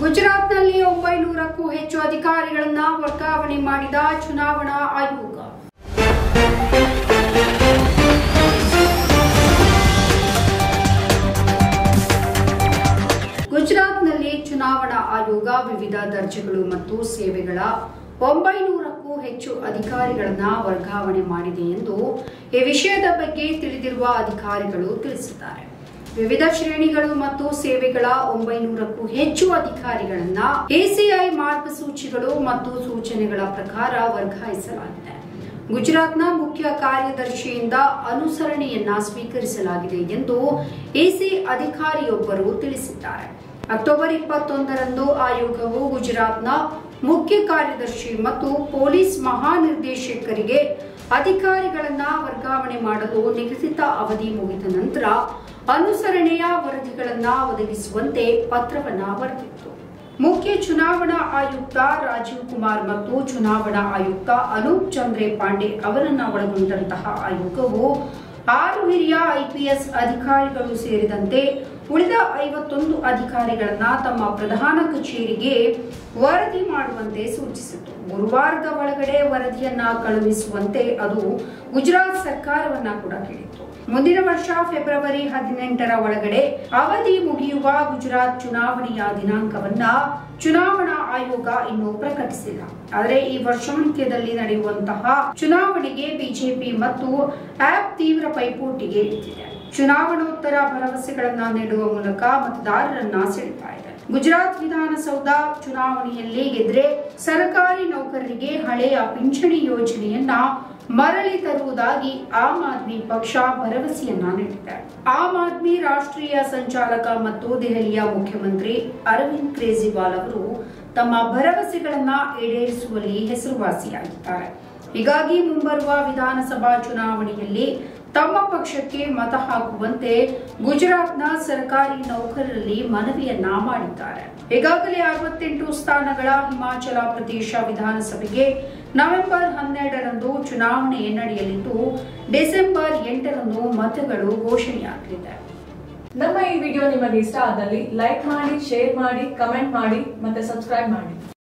ಗುಜರಾತ್ನಲ್ಲಿ ಒಂಬೈನೂರಕ್ಕೂ ಹೆಚ್ಚು ಅಧಿಕಾರಿಗಳನ್ನ ವರ್ಗಾವಣೆ ಮಾಡಿದ ಚುನಾವಣಾ ಆಯೋಗ ಗುಜರಾತ್ನಲ್ಲಿ ಚುನಾವಣಾ ಆಯೋಗ ವಿವಿಧ ದರ್ಜೆಗಳು ಮತ್ತು ಸೇವೆಗಳ ಒಂಬೈನೂರಕ್ಕೂ ಹೆಚ್ಚು ಅಧಿಕಾರಿಗಳನ್ನ ವರ್ಗಾವಣೆ ಮಾಡಿದೆ ಎಂದು ಈ ವಿಷಯದ ಬಗ್ಗೆ ತಿಳಿದಿರುವ ಅಧಿಕಾರಿಗಳು ತಿಳಿಸಿದ್ದಾರೆ ವಿವಿಧ ಶ್ರೇಣಿಗಳು ಮತ್ತು ಸೇವೆಗಳ ಒಂಬೈನೂರಕ್ಕೂ ಹೆಚ್ಚು ಅಧಿಕಾರಿಗಳನ್ನ ಎಸಿಐ ಮಾರ್ಗಸೂಚಿಗಳು ಮತ್ತು ಸೂಚನೆಗಳ ಪ್ರಕಾರ ವರ್ಗಾಯಿಸಲಾಗಿದೆ ಗುಜರಾತ್ನ ಮುಖ್ಯ ಕಾರ್ಯದರ್ಶಿಯಿಂದ ಅನುಸರಣೆಯನ್ನ ಸ್ವೀಕರಿಸಲಾಗಿದೆ ಎಂದು ಎಸಿ ಅಧಿಕಾರಿಯೊಬ್ಬರು ತಿಳಿಸಿದ್ದಾರೆ ಅಕ್ಟೋಬರ್ ಇಪ್ಪತ್ತೊಂದರಂದು ಆಯೋಗವು ಗುಜರಾತ್ನ ಮುಖ್ಯ ಕಾರ್ಯದರ್ಶಿ ಮತ್ತು ಪೊಲೀಸ್ ಮಹಾನಿರ್ದೇಶಕರಿಗೆ ಅಧಿಕಾರಿಗಳನ್ನ ವರ್ಗಾವಣೆ ಮಾಡಲು ನಿಗದಿತ ಅವಧಿ ಮುಗಿದ ನಂತರ ಅನುಸರಣೆಯ ವರದಿಗಳನ್ನ ಒದಗಿಸುವಂತೆ ಪತ್ರವನ್ನ ಬರೆದಿತ್ತು ಮುಖ್ಯ ಚುನಾವಣಾ ಆಯುಕ್ತ ರಾಜೀವ್ ಕುಮಾರ್ ಮತ್ತು ಚುನಾವಣಾ ಆಯುಕ್ತ ಅನೂಪ್ ಚಂದ್ರೆ ಪಾಂಡೆ ಅವರನ್ನ ಒಳಗೊಂಡಂತಹ ಆಯೋಗವು ಆರು ಹಿರಿಯ ಐಪಿಎಸ್ ಅಧಿಕಾರಿಗಳು ಸೇರಿದಂತೆ ಉಳಿದ ಐವತ್ತೊಂದು ಅಧಿಕಾರಿಗಳನ್ನ ತಮ್ಮ ಪ್ರಧಾನ ಕಚೇರಿಗೆ ವರದಿ ಮಾಡುವಂತೆ ಸೂಚಿಸಿತು ಗುರುವಾರದ ಒಳಗಡೆ ವರದಿಯನ್ನ ಕಳುಹಿಸುವಂತೆ ಅದು ಗುಜರಾತ್ ಸರ್ಕಾರವನ್ನ ಕೂಡ ಕೇಳಿತ್ತು ಮುಂದಿನ ವರ್ಷ ಫೆಬ್ರವರಿ ಹದಿನೆಂಟರ ಒಳಗಡೆ ಅವಧಿ ಮುಗಿಯುವ ಗುಜರಾತ್ ಚುನಾವಣೆಯ ದಿನಾಂಕವನ್ನ ಚುನಾವಣಾ ಆಯೋಗ ಇನ್ನೂ ಪ್ರಕಟಿಸಿಲ್ಲ ಆದರೆ ಈ ವರ್ಷಾಂತ್ಯದಲ್ಲಿ ನಡೆಯುವಂತಹ ಚುನಾವಣೆಗೆ ಬಿಜೆಪಿ ಮತ್ತು ಆಪ್ ತೀವ್ರ ಪೈಪೋಟಿಗೆ ಇಳಿದಿದೆ ಚುನಾವಣೋತ್ತರ ಭರವಸೆಗಳನ್ನ ನೀಡುವ ಮೂಲಕ ಮತದಾರರನ್ನ ಸೆಳೆತಾ ಇದೆ ಗುಜರಾತ್ ವಿಧಾನಸೌಧ ಚುನಾವಣೆಯಲ್ಲಿ ಗೆದ್ರೆ ಸರ್ಕಾರಿ ನೌಕರರಿಗೆ ಹಳೆಯ ಪಿಂಚಣಿ ಯೋಜನೆಯನ್ನ ಮರಳಿ ತರುವುದಾಗಿ ಆಮ್ ಆದ್ಮಿ ಪಕ್ಷ ಭರವಸೆಯನ್ನ ನೀಡಿದೆ ಆಮ್ ಆದ್ಮಿ ರಾಷ್ಟ್ರೀಯ ಸಂಚಾಲಕ ಮತ್ತು ದೆಹಲಿಯ ಮುಖ್ಯಮಂತ್ರಿ ಅರವಿಂದ್ ಕೇಜ್ರಿವಾಲ್ ಅವರು ತಮ್ಮ ಭರವಸೆಗಳನ್ನ ಈಡೇರಿಸುವಲ್ಲಿ ಹೆಸರುವಾಸಿಯಾಗಿದ್ದಾರೆ ಹೀಗಾಗಿ ಮುಂಬರುವ ವಿಧಾನಸಭಾ ಚುನಾವಣೆಯಲ್ಲಿ ತಮ್ಮ ಪಕ್ಷಕ್ಕೆ ಮತ ಹಾಕುವಂತೆ ಗುಜರಾತ್ನ ಸರ್ಕಾರಿ ನೌಕರರಲ್ಲಿ ಮನವಿಯನ್ನ ಮಾಡಿದ್ದಾರೆ ಈಗಾಗಲೇ ಅರವತ್ತೆಂಟು ಸ್ಥಾನಗಳ ಹಿಮಾಚಲ ಪ್ರದೇಶ ವಿಧಾನಸಭೆಗೆ ನವೆಂಬರ್ ಹನ್ನೆರಡರಂದು ಚುನಾವಣೆ ನಡೆಯಲಿದ್ದು ಡಿಸೆಂಬರ್ ಎಂಟರಂದು ಮತಗಳು ಘೋಷಣೆಯಾಗಲಿದೆ ನಮ್ಮ ಈ ವಿಡಿಯೋ ನಿಮಗೆ ಇಷ್ಟ ಆದಲ್ಲಿ ಲೈಕ್ ಮಾಡಿ ಶೇರ್ ಮಾಡಿ ಕಮೆಂಟ್ ಮಾಡಿ ಮತ್ತೆ ಸಬ್ಸ್ಕ್ರೈಬ್ ಮಾಡಿ